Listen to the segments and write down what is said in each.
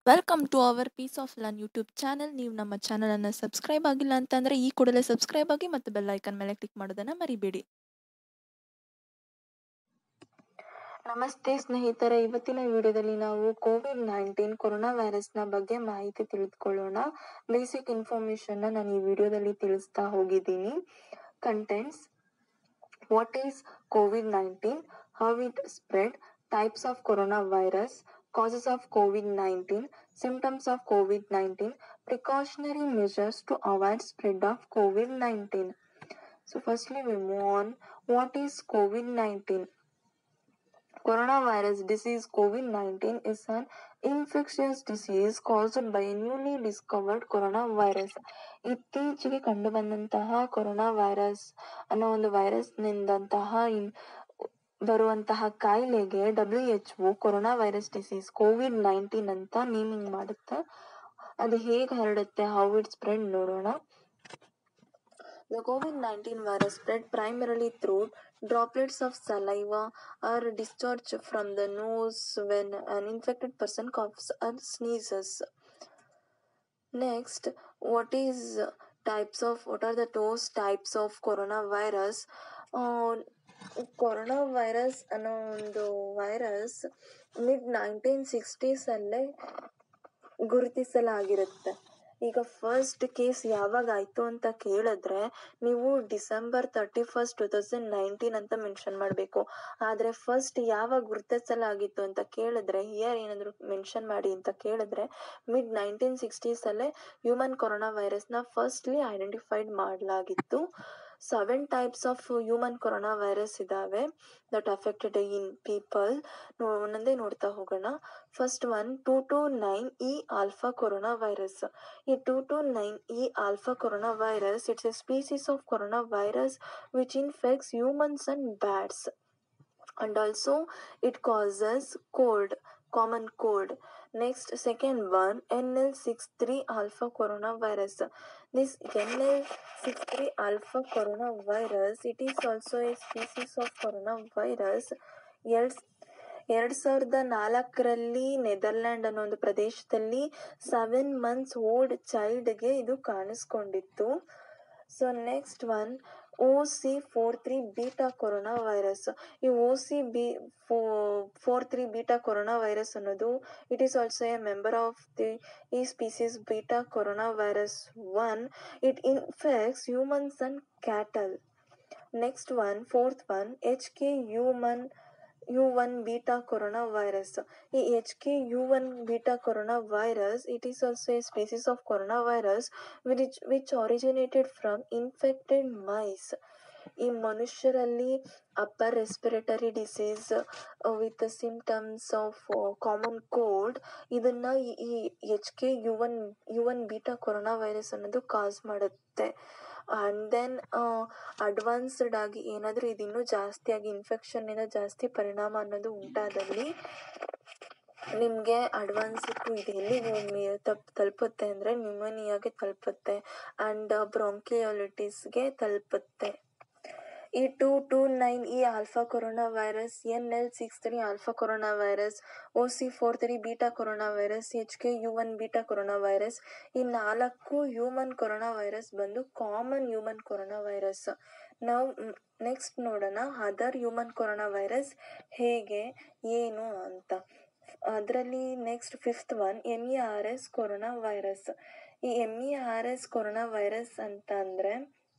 Welcome to our peace of learn YouTube channel ನೀವು ನಮ್ಮ ಚಾನಲನ್ನು ಸಬ್ಸ್ಕ್ರೈಬ್ ಆಗಿಲ್ಲ ಅಂತಂದರೆ ಈ ಕೂಡಲೇ ಸಬ್ಸ್ಕ್ರೈಬ್ ಆಗಿ ಮತ್ತು ಬೆಲ್ ಐಕನ್ ಮೇಲೆ ಕ್ಲಿಕ್ ಮಾಡೋದನ್ನು ಮರಿಬೇಡಿ ನಮಸ್ತೆ ಸ್ನೇಹಿತರೆ ಇವತ್ತಿನ ವಿಡಿಯೋದಲ್ಲಿ ನಾವು ಕೋವಿಡ್ ನೈನ್ಟೀನ್ ಕೊರೋನಾ ವೈರಸ್ನ ಬಗ್ಗೆ ಮಾಹಿತಿ ತಿಳಿದುಕೊಳ್ಳೋಣ ಬೇಸಿಕ್ ಇನ್ಫಾರ್ಮೇಶನ್ನ ನಾನು ಈ ವಿಡಿಯೋದಲ್ಲಿ ತಿಳಿಸ್ತಾ ಹೋಗಿದ್ದೀನಿ contents what is COVID nineteen how it spread types of corona virus causes of COVID-19, symptoms of COVID-19, precautionary measures to avoid spread of COVID-19. So firstly we move on. What is COVID-19? Coronavirus disease COVID-19 is an infectious disease caused by a newly discovered coronavirus. ಇತ್ತೀಚೆಗೆ ಕಂಡುಬಂದಂತಹ corona virus ಅನ್ನೋ ಒಂದು ವೈರಸ್ನಿಂದಂತಹ ಇನ್ ಬರುವಂತಹ ಕಾಯಿಲೆಗೆ W H O corona virus disease COVID nineteen ಅಂತ naming ಮಾಡುತ್ತೆ ಅದು ಹೇಗೆ ಹರಡುತ್ತೆ ಹೌ ಇಟ್ ಸ್ಪ್ರೆಡ್ ನೋಡೋಣ The COVID-19 virus spread primarily through droplets of saliva or discharge from the nose when an infected person coughs or sneezes. Next, what is types of what are the those types of coronavirus? Uh, corona virus ಅನ್ನೋ ಒಂದು virus mid nineteen ಸಿಕ್ಸ್ಟೀಸಲ್ಲೇ ಗುರುತಿಸಲಾಗಿರುತ್ತೆ ಈಗ first case ಯಾವಾಗ ಆಯಿತು ಅಂತ ಕೇಳಿದ್ರೆ ನೀವು December thirty first two thousand nineteen ಅಂತ ಮೆನ್ಷನ್ ಮಾಡಬೇಕು ಆದರೆ ಫಸ್ಟ್ ಯಾವಾಗ ಗುರುತಿಸಲಾಗಿತ್ತು ಅಂತ ಕೇಳಿದ್ರೆ ಹಿಯರ್ ಏನಾದರೂ ಮೆನ್ಷನ್ ಮಾಡಿ ಅಂತ ಕೇಳಿದ್ರೆ ಮಿಡ್ ನೈನ್ಟೀನ್ ಸಿಕ್ಸ್ಟೀಸಲ್ಲೇ ಹ್ಯೂಮನ್ ಕೊರೋನಾ ವೈರಸ್ನ ಫಸ್ಟ್ಲಿ ಐಡೆಂಟಿಫೈಡ್ ಮಾಡಲಾಗಿತ್ತು seven types of human corona virus ಇದ್ದಾವೆ ದಟ್ ಅಫೆಕ್ಟೆಡ್ ಇನ್ ಪೀಪಲ್ ಒಂದೊಂದೇ ನೋಡ್ತಾ ಹೋಗೋಣ first one two two nine E alpha corona virus ಈ two two nine E alpha corona virus it's a species of corona virus which infects humans and bats and also it causes cold common cold next second one nl63 alpha coronavirus this nl63 alpha coronavirus it is also a species of coronavirus ಎರಡ್ ಎರಡು ಸಾವಿರದ ನಾಲ್ಕರಲ್ಲಿ Netherland ಅನ್ನೋ ಒಂದು ಪ್ರದೇಶದಲ್ಲಿ seven months old ಚೈಲ್ಡ್ಗೆ ಇದು ಕಾಣಿಸ್ಕೊಂಡಿತ್ತು so next one O C four three beta corona virus ಈ O C B four four three beta corona virus ಅನ್ನೋದು it is also a member of the ಈ species beta corona virus one it infects humans and cattle next one fourth one H K human U one beta corona virus ಈ H K U one beta corona virus it is also a species of corona virus which which originated from infected mice ಈ ಮನುಷ್ಯರಲ್ಲಿ upper respiratory disease with symptoms of common cold ಇದನ್ನ ಈ H K U one U one beta corona virus ಅನ್ನೋದು cause ಮಾಡುತ್ತೆ and then advanced ಆಗಿ ಏನಾದರೂ ಇದಿನ್ನೂ ಜಾಸ್ತಿ ಆಗಿ ಇನ್ಫೆಕ್ಷನ್ನಿಂದ ಜಾಸ್ತಿ ಪರಿಣಾಮ ಅನ್ನೋದು ಉಂಟಾದಲ್ಲಿ ನಿಮಗೆ ಅಡ್ವಾನ್ಸ್ ಇದು ಎಲ್ಲಿ ತಪ್ ತಲುಪುತ್ತೆ ಅಂದರೆ ನ್ಯೂಮೋನಿಯಾಗೆ ತಲುಪುತ್ತೆ ಆ್ಯಂಡ್ ಬ್ರೊಂಕಿಯಾಲಿಟಿಸ್ಗೆ ತಲುಪುತ್ತೆ ಈ two two nine E alpha corona virus N L six three alpha corona virus O C four three beta corona virus H K U one beta corona virus ಈ ನಾಲ್ಕು ಹ್ಯೂಮನ್ ಕೊರೋನಾ ವೈರಸ್ ಬಂದು common human corona virus ನಾವು next ನೋಡೋಣ other human corona virus ಹೇಗೆ ಏನು ಅಂತ ಅದರಲ್ಲಿ next fifth one M E R S corona virus ಈ M E R S corona virus ಅಂತ ಅಂದರೆ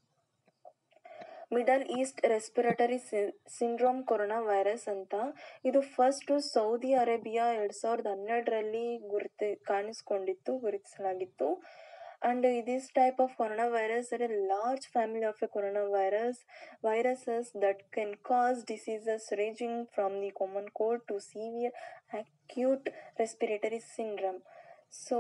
middle east respiratory syndrome corona virus ಅಂತ ಇದು ಫಸ್ಟು ಸೌದಿ ಅರೇಬಿಯಾ ಎರಡು ಸಾವಿರದ ಹನ್ನೆರಡರಲ್ಲಿ ಗುರುತಿ ಕಾಣಿಸ್ಕೊಂಡಿತ್ತು ಗುರುತಿಸಲಾಗಿತ್ತು and this type of corona virus are a large family of a corona virus viruses that can cause diseases ranging from the common cold to severe acute respiratory syndrome so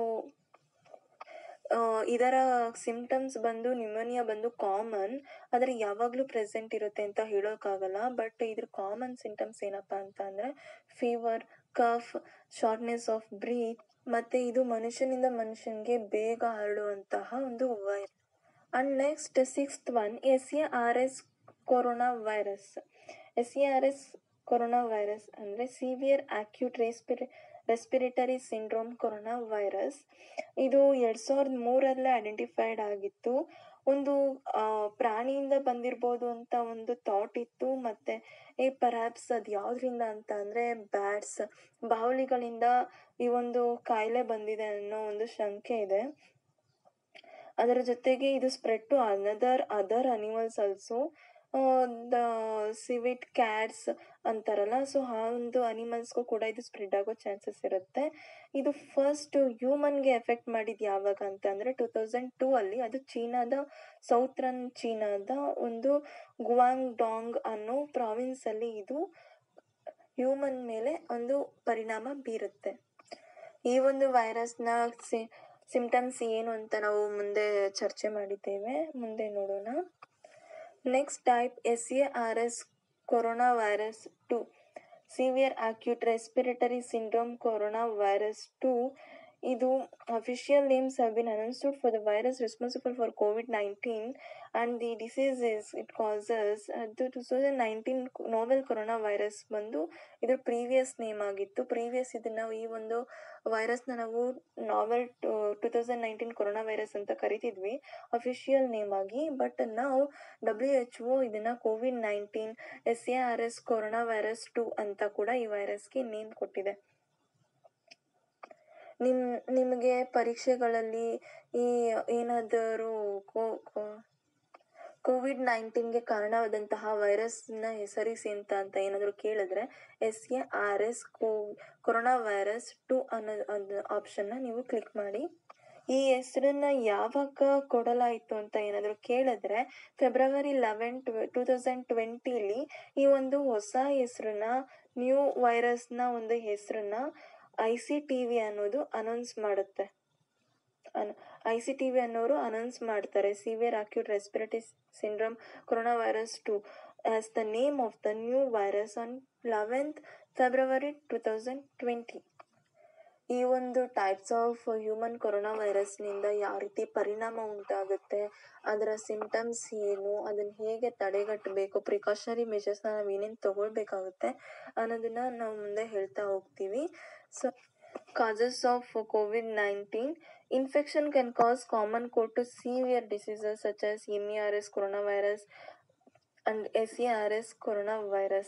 ಇದರ symptoms ಬಂದು pneumonia ಬಂದು common ಆದರೆ ಯಾವಾಗಲೂ present ಇರುತ್ತೆ ಅಂತ ಹೇಳೋಕ್ಕಾಗಲ್ಲ but ಇದ್ರ common symptoms ಏನಪ್ಪ ಅಂತ ಅಂದರೆ fever cough shortness of breath ಮತ್ತು ಇದು ಮನುಷ್ಯನಿಂದ ಮನುಷ್ಯನಿಗೆ ಬೇಗ ಹರಡುವಂತಹ ಒಂದು ವೈರ್ and next sixth one S A R S corona virus S A R S corona virus ಅಂದರೆ ಸಿವಿಯರ್ ಆಕ್ಯೂಟ್ ರೆಸ್ಪಿರೇ ರೆಸ್ಪಿರೇಟರಿ ಸಿಂಡ್ರೋಮ್ ಕೊರೋನಾ ವೈರಸ್ ಇದು ಎರಡು ಸಾವಿರದ ಮೂರಲ್ಲೇ ಐಡೆಂಟಿಫೈಡ್ ಆಗಿತ್ತು ಒಂದು ಪ್ರಾಣಿಯಿಂದ ಬಂದಿರ್ಬೋದು ಅಂತ ಒಂದು ಥಾಟ್ ಇತ್ತು ಮತ್ತು ಈ ಪರ್ಹ್ಯಾಪ್ಸ್ ಅದು ಯಾವುದರಿಂದ ಅಂತ ಅಂದರೆ ಬ್ಯಾಟ್ಸ್ ಬಾವಲಿಗಳಿಂದ ಈ ಒಂದು ಕಾಯಿಲೆ ಬಂದಿದೆ ಅನ್ನೋ ಒಂದು ಶಂಕೆ ಇದೆ ಅದರ ಜೊತೆಗೆ ಇದು spread to another other animals also the civet cats ಅಂತಾರಲ್ಲ ಸೊ ಆ ಒಂದು ಅನಿಮಲ್ಸ್ಗೂ ಕೂಡ ಇದು ಸ್ಪ್ರೆಡ್ ಆಗೋ ಚಾನ್ಸಸ್ ಇರುತ್ತೆ ಇದು ಫಸ್ಟ್ ಹ್ಯೂಮನ್ಗೆ ಎಫೆಕ್ಟ್ ಮಾಡಿದ್ದು ಯಾವಾಗ ಅಂತ ಅಂದರೆ ಟೂ ತೌಸಂಡ್ ಟೂ ಅಲ್ಲಿ ಅದು ಚೀನಾದ ಸೌತ್ರನ್ ಚೀನಾದ ಒಂದು ಗುವಾಂಗ್ ಡಾಂಗ್ ಅನ್ನೋ ಪ್ರಾವಿನ್ಸಲ್ಲಿ ಇದು ಹ್ಯೂಮನ್ ಮೇಲೆ ಒಂದು ಪರಿಣಾಮ ಬೀರುತ್ತೆ ಈ ಒಂದು ವೈರಸ್ನ ಸಿ ಸಿಂಪ್ಟಮ್ಸ್ ಏನು ಅಂತ ನಾವು ಮುಂದೆ ಚರ್ಚೆ ಮಾಡಿದ್ದೇವೆ ಮುಂದೆ ನೋಡೋಣ next type S A R S corona virus two severe acute respiratory syndrome corona virus two ಇದು official names have been announced for the virus responsible for COVID nineteen and the disease is it causes ಅದು two thousand nineteen novel corona virus ಬಂದು ಇದ್ರ previous name ಆಗಿತ್ತು previous ಇದನ್ನು ಈ ಒಂದು ವೈರಸ್ನ ನಾವು novel two thousand nineteen corona virus ಅಂತ ಕರಿತಿದ್ವಿ ಅಫಿಷಿಯಲ್ ನೇಮ್ ಆಗಿ ಬಟ್ ನಾವು ಡಬ್ಲ್ಯೂ ಎಚ್ ಒ ಇದನ್ನು COVID nineteen S A R S corona virus two ಅಂತ ಕೂಡ ಈ ವೈರಸ್ಗೆ ನೇಮ್ ಕೊಟ್ಟಿದೆ ನಿಮ್ ನಿಮಗೆ ಪರೀಕ್ಷೆಗಳಲ್ಲಿ ಈ ಏನಾದರೂ ಕೋವಿಡ್ ನೈನ್ಟೀನ್ಗೆ ಕಾರಣವಾದಂತಹ ವೈರಸ್ನ ಹೆಸರಿಸಿ ಅಂತ ಅಂತ ಏನಾದರೂ ಕೇಳಿದ್ರೆ S A R S co corona virus two ಅನ್ನೋ ಆಪ್ಷನ್ನ ನೀವು ಕ್ಲಿಕ್ ಮಾಡಿ ಈ ಹೆಸರನ್ನ ಯಾವಾಗ ಕೊಡಲಾಯಿತು ಅಂತ ಏನಾದರೂ ಕೇಳಿದ್ರೆ ಫೆಬ್ರವರಿ ಲೆವೆನ್ ಟ್ವೆ ಟೂ ತೌಸಂಡ್ ಟ್ವೆಂಟಿಲಿ ಈ ಒಂದು ಹೊಸ ಹೆಸರನ್ನ ನ್ಯೂ ವೈರಸ್ನ ಒಂದು ಹೆಸರನ್ನ ಐ ಸಿ ಟಿ ವಿ ಅನ್ನೋದು ಅನೌನ್ಸ್ ಮಾಡುತ್ತೆ ಅನ್ ಐ ಸಿ ಟಿ ವಿ ಅನ್ನೋರು ಅನೌನ್ಸ್ ಮಾಡ್ತಾರೆ severe acute respiratory syndrome corona virus two as the name of the new virus on eleventh February two thousand twenty ಈ ಒಂದು ಟೈಪ್ಸ್ ಆಫ್ ಹ್ಯೂಮನ್ ಕೊರೋನಾ ವೈರಸ್ನಿಂದ ಯಾವ ರೀತಿ ಪರಿಣಾಮ ಉಂಟಾಗುತ್ತೆ ಅದರ ಸಿಂಟಮ್ಸ್ ಏನು ಅದನ್ನು ಹೇಗೆ ತಡೆಗಟ್ಟಬೇಕು ಪ್ರಿಕಾಷನರಿ ಮೆಷರ್ಸ್ನ ನಾವು ಏನೇನು ತಗೊಳ್ಬೇಕಾಗುತ್ತೆ ಅನ್ನೋದನ್ನ ನಾವು ಮುಂದೆ ಹೇಳ್ತಾ ಹೋಗ್ತೀವಿ so causes of COVID nineteen infection can cause common cold to severe diseases such as M E R S corona virus and S A R S corona virus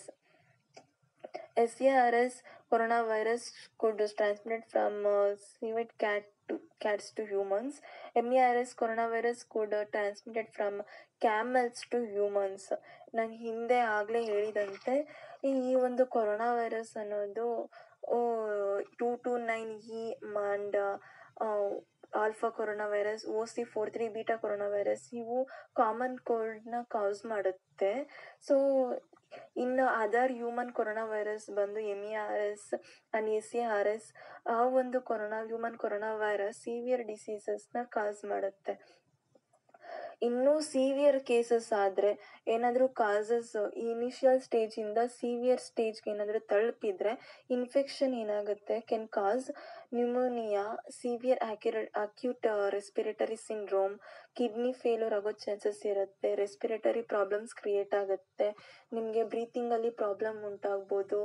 SARS coronavirus could is transmitted from uh, civet cat to cats to humans. MERS coronavirus could uh, transmitted from camels to humans. ನಾನು ಹಿಂದೆ ಆಗಲೇ ಹೇಳಿದಂತೆ ಈ ಒಂದು corona virus ಅನ್ನೋದು two two nine E and alpha corona virus O C four three beta corona virus ಇವು common ಕೋಲ್ಡ್ನ cause ಮಾಡುತ್ತೆ ಸೊ ಇನ್ನು ಅದರ್ ಹ್ಯೂಮನ್ ಕೊರೋನಾ ವೈರಸ್ ಬಂದು M E R S and S A R S ಆ ಒಂದು corona human corona virus severe ಡಿಸೀಸಸ್ನ cause ಮಾಡುತ್ತೆ ಇನ್ನೂ ಸಿವಿಯರ್ ಕೇಸಸ್ ಆದರೆ ಏನಾದರೂ ಕಾಸಸ್ ಇನಿಷಿಯಲ್ ಸ್ಟೇಜಿಂದ ಸಿವಿಯರ್ ಸ್ಟೇಜ್ಗೆ ಏನಾದರೂ ತಲುಪಿದ್ರೆ ಇನ್ಫೆಕ್ಷನ್ ಏನಾಗುತ್ತೆ ಕೆನ್ ಕಾಸ್ ನ್ಯೂಮೋನಿಯಾ ಸಿವಿಯರ್ ಆಕ್ಯುರ acute respiratory syndrome kidney failure ಆಗೋ ಚಾನ್ಸಸ್ ಇರುತ್ತೆ ರೆಸ್ಪಿರೇಟರಿ ಪ್ರಾಬ್ಲಮ್ಸ್ ಕ್ರಿಯೇಟ್ ಆಗುತ್ತೆ ನಿಮಗೆ ಬ್ರೀತಿಂಗಲ್ಲಿ ಪ್ರಾಬ್ಲಮ್ ಉಂಟಾಗ್ಬೋದು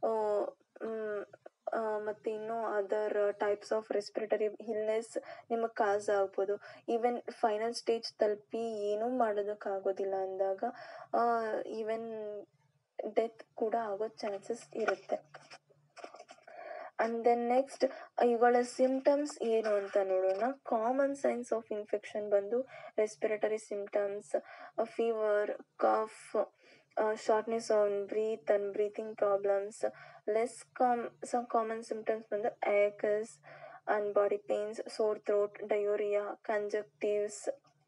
ಮತ್ತು ಇನ್ನೂ other types of respiratory illness ನಿಮಗೆ ಕಾಸ್ ಆಗ್ಬೋದು ಈವನ್ ಫೈನಲ್ ಸ್ಟೇಜ್ ತಲುಪಿ ಏನೂ ಮಾಡೋದಕ್ಕಾಗೋದಿಲ್ಲ ಅಂದಾಗ ಈವನ್ ಡೆತ್ ಕೂಡ ಆಗೋ ಚಾನ್ಸಸ್ ಇರುತ್ತೆ ಆ್ಯಂಡ್ ದೆನ್ ನೆಕ್ಸ್ಟ್ ಇವುಗಳ ಸಿಂಪ್ಟಮ್ಸ್ ಏನು ಅಂತ ನೋಡೋಣ ಕಾಮನ್ ಸೈನ್ಸ್ ಆಫ್ ಇನ್ಫೆಕ್ಷನ್ ಬಂದು respiratory symptoms fever cough shortness on breath and breathing problems less come some common symptoms ಬಂದು aches and body pains sore throat diarrhoea conjunctivitis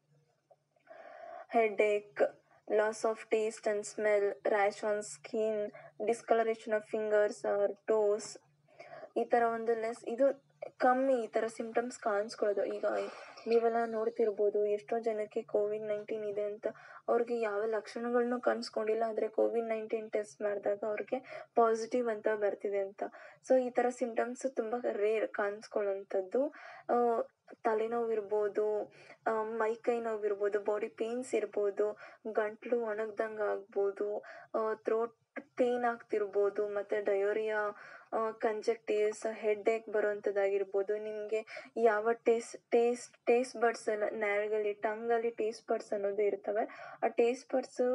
headache loss of taste and smell rash on skin discolouration of fingers or toes ಈ ಥರ ಒಂದು less ಇದು ಕಮ್ಮಿ ಈ ಥರ symptoms ಕಾಣಿಸ್ಕೊಳ್ಳೋದು ಈಗ ನೀವೆಲ್ಲ ನೋಡ್ತಿರ್ಬೋದು ಎಷ್ಟೋ ಜನಕ್ಕೆ ಕೋವಿಡ್ ನೈನ್ಟೀನ್ ಇದೆ ಅಂತ ಅವ್ರಿಗೆ ಯಾವ ಲಕ್ಷಣಗಳನ್ನೂ ಕಾಣಿಸ್ಕೊಂಡಿಲ್ಲ ಆದರೆ ಕೋವಿಡ್ ನೈನ್ಟೀನ್ ಟೆಸ್ಟ್ ಮಾಡಿದಾಗ ಅವ್ರಿಗೆ ಪಾಸಿಟಿವ್ ಅಂತ ಬರ್ತಿದೆ ಅಂತ ಸೊ ಈ ಥರ ಸಿಂಪ್ಟಮ್ಸ್ ತುಂಬ ರೇರ್ ಕಾಣಿಸ್ಕೊಳ್ಳೋಂಥದ್ದು ತಲೆನೋವು ಇರ್ಬೋದು ಮೈಕೈ ನೋವು ಇರ್ಬೋದು ಬಾಡಿ ಪೇನ್ಸ್ ಇರ್ಬೋದು ಗಂಟ್ಲು ಒಣಗ್ದಂಗೆ ಆಗ್ಬೋದು ಥ್ರೋಟ್ ಪೇನ್ ಆಗ್ತಿರ್ಬೋದು ಮತ್ತು ಡಯೋರಿಯಾ ಕಂಜಕ್ಟಿವ್ಸ್ ಹೆಡ್ ಏಕ್ ಬರೋವಂಥದ್ದಾಗಿರ್ಬೋದು ನಿಮಗೆ ಯಾವ ಟೇಸ್ಟ್ ಟೇಸ್ಟ್ ಟೇಸ್ಟ್ ಬಡ್ಸ್ ಎಲ್ಲ ನ್ಯಾಲ್ಗಲ್ಲಿ ಟಂಗಲ್ಲಿ ಟೇಸ್ಟ್ ಬಡ್ಸ್ ಅನ್ನೋದು ಇರ್ತವೆ ಆ ಟೇಸ್ಟ್ ಬಡ್ಸು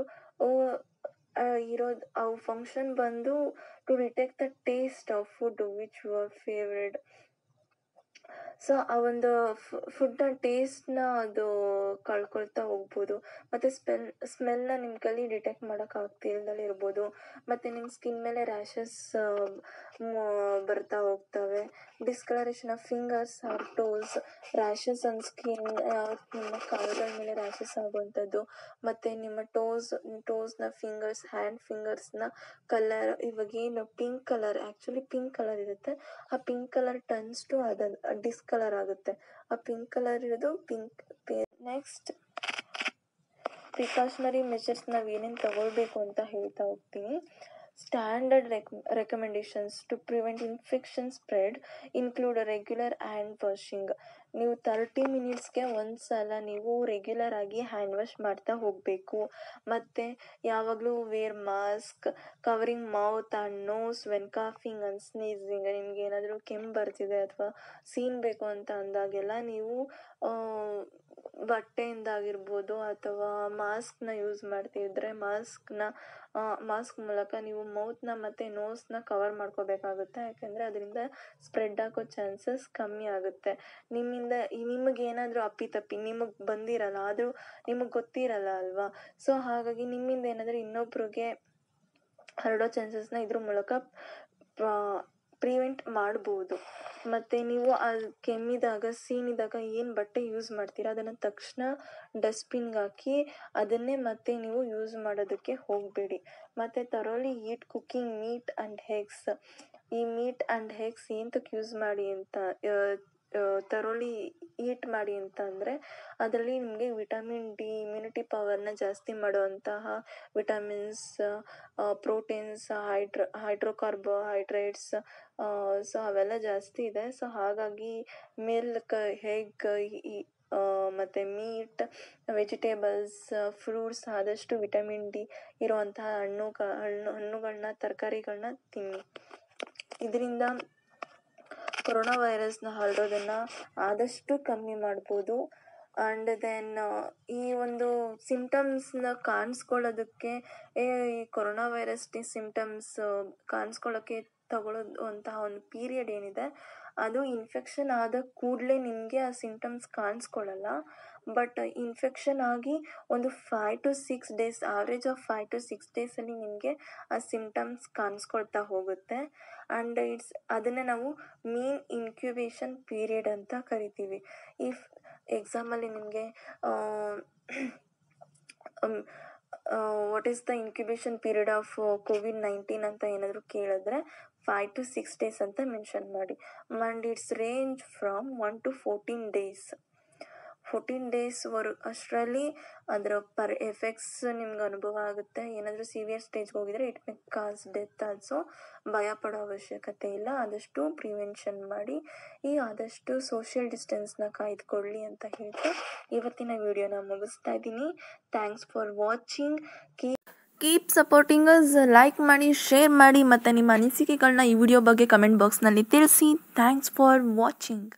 ಇರೋದು ಅವು ಫಂಕ್ಷನ್ ಬಂದು to detect the taste of food which your favourite so ಆ ಒಂದು ಫುಡ್ನ ಟೇಸ್ಟ್ನ ಅದು ಕಳ್ಕೊಳ್ತಾ ಹೋಗ್ಬೋದು ಮತ್ತು ಸ್ಮೆಲ್ ಸ್ಮೆಲ್ನ ನಿಮ್ಮ ಕೈಲಿ ಡಿಟೆಕ್ಟ್ ಮಾಡೋಕ್ಕಾಗ್ತಿಲ್ದಲೇ ಇರ್ಬೋದು ಮತ್ತು ನಿಮ್ಮ ಸ್ಕಿನ್ ಮೇಲೆ ರ್ಯಾಷಸ್ ಬರ್ತಾ ಹೋಗ್ತವೆ discolouration of fingers or toes rashes on skin ನಿಮ್ಮ ಕಾಲುಗಳ ಮೇಲೆ ರ್ಯಾಷಸ್ ಆಗುವಂಥದ್ದು ಮತ್ತು ನಿಮ್ಮ ಟೋಸ್ ಟೋಸ್ನ ಫಿಂಗರ್ಸ್ ಹ್ಯಾಂಡ್ ಫಿಂಗರ್ಸ್ನ ಕಲರ್ ಇವಾಗೇನು pink colour actually pink colour ಇರುತ್ತೆ ಆ ಪಿಂಕ್ ಕಲರ್ ಟರ್ನ್ಸ್ ಟು ಅದ ಡಿಸ್ಕಲರ್ ಆಗುತ್ತೆ ಆ ಪಿಂಕ್ ಕಲರ್ ಇರೋದು ಪಿಂಕ್ ನೆಕ್ಸ್ಟ್ ಪ್ರಿಕಾಷನರಿ ಮೆಷರ್ಸ್ ನಾವು ಏನೇನು ತಗೊಳ್ಬೇಕು ಅಂತ ಹೇಳ್ತಾ ಹೋಗ್ತೀನಿ standard rec recommendations to prevent infection spread include regular hand washing ನೀವು ತರ್ಟಿ ಮಿನಿಟ್ಸ್ಗೆ ಒಂದು ಸಲ ನೀವು ರೆಗ್ಯುಲರ್ ಆಗಿ ಹ್ಯಾಂಡ್ ವಾಶ್ ಮಾಡ್ತಾ ಹೋಗಬೇಕು ಮತ್ತು ಯಾವಾಗಲೂ wear mask covering mouth and nose when coughing and sneezing ನಿಮ್ಗೆ ಏನಾದರೂ ಕೆಮ್ಮು ಬರ್ತಿದೆ ಅಥವಾ ಸೀನ್ ಬೇಕು ಅಂತ ಅಂದಾಗೆಲ್ಲ ನೀವು ಬಟ್ಟೆಯಿಂದಾಗಿರ್ಬೋದು ಅಥವಾ ಮಾಸ್ಕ್ನ ಯೂಸ್ ಮಾಡ್ತಿದ್ರೆ ಮಾಸ್ಕ್ನ ಮಾಸ್ಕ್ ಮೂಲಕ ನೀವು ಮೌತ್ನ ಮತ್ತು ನೋಸ್ನ ಕವರ್ ಮಾಡ್ಕೋಬೇಕಾಗುತ್ತೆ ಯಾಕೆಂದರೆ ಅದರಿಂದ ಸ್ಪ್ರೆಡ್ ಆಗೋ ಚಾನ್ಸಸ್ ಕಮ್ಮಿ ಆಗುತ್ತೆ ನಿಮ್ಮಿಂದ ನಿಮಗೆ ಏನಾದರೂ ಅಪ್ಪಿತಪ್ಪಿ ನಿಮಗೆ ಬಂದಿರಲ್ಲ ಆದರೂ ನಿಮಗೆ ಗೊತ್ತಿರಲ್ಲ ಅಲ್ವಾ ಸೊ ಹಾಗಾಗಿ ನಿಮ್ಮಿಂದ ಏನಾದರೂ ಇನ್ನೊಬ್ರಿಗೆ ಹರಡೋ ಚಾನ್ಸಸ್ನ ಇದ್ರ ಮೂಲಕ ಪ್ರಿವೆಂಟ್ ಮಾಡ್ಬೋದು ಮತ್ತು ನೀವು ಆ ಕೆಮ್ಮಿದಾಗ ಸೀನಿದಾಗ ಏನು ಬಟ್ಟೆ ಯೂಸ್ ಮಾಡ್ತೀರಾ ಅದನ್ನು ತಕ್ಷಣ ಡಸ್ಟ್ಬಿನ್ಗೆ ಹಾಕಿ ಅದನ್ನೇ ಮತ್ತೆ ನೀವು ಯೂಸ್ ಮಾಡೋದಕ್ಕೆ ಹೋಗಬೇಡಿ ಮತ್ತು thoroughly eat cooking meat and eggs ಈ ಮೀಟ್ ಆ್ಯಂಡ್ ಹೆಗ್ಸ್ ಏನಕ್ಕೆ ಯೂಸ್ ಮಾಡಿ ಅಂತ ತರೋಲಿ ಈಟ್ ಮಾಡಿ ಅಂತ ಅಂದರೆ ಅದರಲ್ಲಿ ನಿಮಗೆ ವಿಟಮಿನ್ ಡಿ ಇಮ್ಯುನಿಟಿ ಪವರ್ನ ಜಾಸ್ತಿ ಮಾಡುವಂತಹ vitamins proteins hydro hydro carbohydrates so ಅವೆಲ್ಲ ಜಾಸ್ತಿ ಇದೆ ಸೊ ಹಾಗಾಗಿ ಮಿಲ್ಕ್ ಹೆಗ್ ಮತ್ತು ಮೀಟ್ ವೆಜಿಟೇಬಲ್ಸ್ ಫ್ರೂಟ್ಸ್ ಆದಷ್ಟು ವಿಟಮಿನ್ ಡಿ ಇರುವಂತಹ ಹಣ್ಣು ಹಣ್ಣು ಹಣ್ಣುಗಳನ್ನ ತರಕಾರಿಗಳನ್ನ ತಿನ್ನಿ ಇದರಿಂದ ಕೊರೋನಾ ವೈರಸ್ನ ಹರಡೋದನ್ನು ಆದಷ್ಟು ಕಮ್ಮಿ ಮಾಡ್ಬೋದು ಆ್ಯಂಡ್ ದೆನ್ ಈ ಒಂದು ಸಿಮ್ಟಮ್ಸ್ನ ಕಾಣಿಸ್ಕೊಳ್ಳೋದಕ್ಕೆ ಈ ಕೊರೋನಾ ವೈರಸ್ ಸಿಮ್ಟಮ್ಸ್ ಕಾಣಿಸ್ಕೊಳ್ಳೋಕ್ಕೆ ತಗೊಳ್ಳೋದು ಅಂತಹ ಒಂದು ಪೀರಿಯಡ್ ಏನಿದೆ ಅದು ಇನ್ಫೆಕ್ಷನ್ ಆದ ಕೂಡಲೇ ನಿಮಗೆ ಆ ಸಿಮ್ಟಮ್ಸ್ ಕಾಣಿಸ್ಕೊಳ್ಳಲ್ಲ ಬಟ್ ಇನ್ಫೆಕ್ಷನ್ ಆಗಿ ಒಂದು five to six days average of five to six ಡೇಸಲ್ಲಿ ನಿಮಗೆ ಆ ಸಿಮ್ಟಮ್ಸ್ ಕಾಣಿಸ್ಕೊಳ್ತಾ ಹೋಗುತ್ತೆ ಆ್ಯಂಡ್ ಇಟ್ಸ್ ಅದನ್ನು ನಾವು ಮೀನ್ ಇನ್ಕ್ಯುಬೇಷನ್ ಪೀರಿಯಡ್ ಅಂತ ಕರಿತೀವಿ ಇಫ್ ಎಕ್ಸಾಮಲ್ಲಿ ನಿಮಗೆ what is the incubation period of COVID nineteen ಅಂತ ಏನಾದರೂ ಕೇಳಿದ್ರೆ ಫೈ ಟು ಸಿಕ್ಸ್ ಡೇಸ್ ಅಂತ ಮೆನ್ಷನ್ ಮಾಡಿ and it's range from one to fourteen days fourteen ಡೇಸ್ವರೆಗೂ ಅಷ್ಟರಲ್ಲಿ ಅದರ ಪರ್ ಎಫೆಕ್ಟ್ಸ್ ನಿಮ್ಗೆ ಅನುಭವ ಆಗುತ್ತೆ ಏನಾದರೂ ಸಿವಿಯರ್ ಸ್ಟೇಜ್ಗೆ ಹೋಗಿದರೆ it may cause death also ಭಯ ಪಡೋ ಅವಶ್ಯಕತೆ ಇಲ್ಲ ಆದಷ್ಟು ಪ್ರಿವೆನ್ಷನ್ ಮಾಡಿ ಈ ಆದಷ್ಟು ಸೋಷಿಯಲ್ ಡಿಸ್ಟೆನ್ಸ್ನ ಕಾಯ್ದುಕೊಳ್ಳಿ ಅಂತ ಹೇಳ್ತಾ ಇವತ್ತಿನ ವಿಡಿಯೋನ ಮುಗಿಸ್ತಾ ಇದ್ದೀನಿ thanks for watching key keep supporting us like ಮಾಡಿ ಶೇರ್ ಮಾಡಿ ಮತ್ತು ನಿಮ್ಮ ಅನಿಸಿಕೆಗಳನ್ನ ಈ ವಿಡಿಯೋ ಬಗ್ಗೆ ಕಮೆಂಟ್ ಬಾಕ್ಸ್ನಲ್ಲಿ ತಿಳಿಸಿ ಥ್ಯಾಂಕ್ಸ್ ಫಾರ್ ವಾಚಿಂಗ್